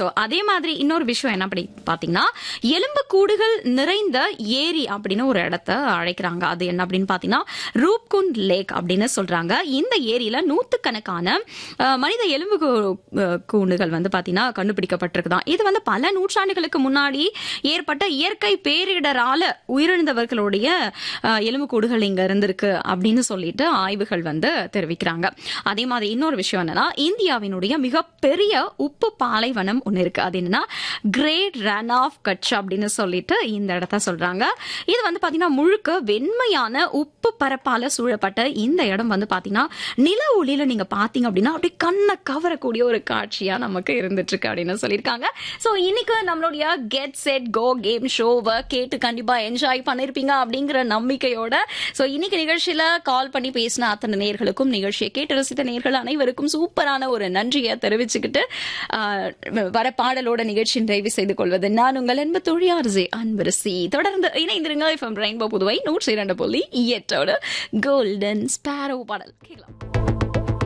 so அதே மாதிரி இன்னொரு விஷயம் என்ன அப்படி பாத்தீங்கன்னா எலும்பு கூடுகள் நிறைந்த ஏரி அப்படின்னு ஒரு இடத்த அழைக்கிறாங்க அது என்ன அப்படின்னு பாத்தீங்கன்னா ரூப்குண்ட் லேக் அப்படின்னு சொல்றாங்க இந்த ஏரியில நூத்துக்கணக்கான அஹ், மனித எலும்பு கூ- அஹ், கூண்டுகள் வந்து பாத்தீங்கன்னா கண்டுபிடிக்கப்பட்டிருக்குதான் இது வந்து பல நூற்றாண்டுகளுக்கு முன்னாடி ஏற்பட்ட இயற்கை பேரிடரால உயிரிழந்தவர்களுடைய அஹ், எலும்பு கூடுகள் இங்க இருந்திருக்கு அப்படின்னு சொல்லிட்டு ஆய்வுகள் வந்து தெரிவிக்கிறாங்க அதே மாதிரி இன்னொரு விஷயம் என்னன்னா இந்தியாவினுடைய மிகப்பெரிய உப்பு பாலைவனம் ஒன்று இருக்கு அது என்னன்னா கிரேட் ரன் ஆஃப் கட்ச் அப்படின்னு சொல்லிட்டு இந்த இடத்த சொல்றாங்க இது வந்து பாத்தீங்கன்னா முழுக்க வெண்மையான உப்பு பரப்பால சூழப்பட்ட இந்த இடம் வந்து பாத்தீங்கன்னா நில ஒளியில நீங்க பாத்தீங்க அப்படின்னா அப்படியே கண்ணை கவரக்கூடிய ஒரு காட்சியா நமக்கு இருந்துட்டு இருக்கு அப்படின்னு சொல்லியிருக்காங்க சோ இன்னைக்கு நம்மளுடைய கெட் செட் கோ கேம் ஷோவை கேட்டு கண்டிப்பா என்ஜாய் பண்ணிருப்பீங்க அப்படிங்கிற நம்பிக்கையோட சோ இன்னைக்கு நிகழ்ச்சியில கால் பண்ணி பேசின அத்தனை நேர்களுக்கும் நிகழ்ச்சியை கேட்டு ரசித்த நேர்கள் அனைவருக்கும் சூப்பரான ஒரு நன்றியை தெரிவிச்சுக்கிட்டு ஆஹ், வர பாடலோட நிகழ்ச்சி நிறைவு செய்து கொள்வது நான் உங்கள் என்பது தொழியார்ஜே அன்பரசி தொடர்ந்து இணைந்திருங்க எஃப்எம் ரெயின்போ புதுவை நூற்றி இரண்டு புள்ளி எட்டோட கோல்டன் ஸ்பாரோ பாடல் கேட்கலாம்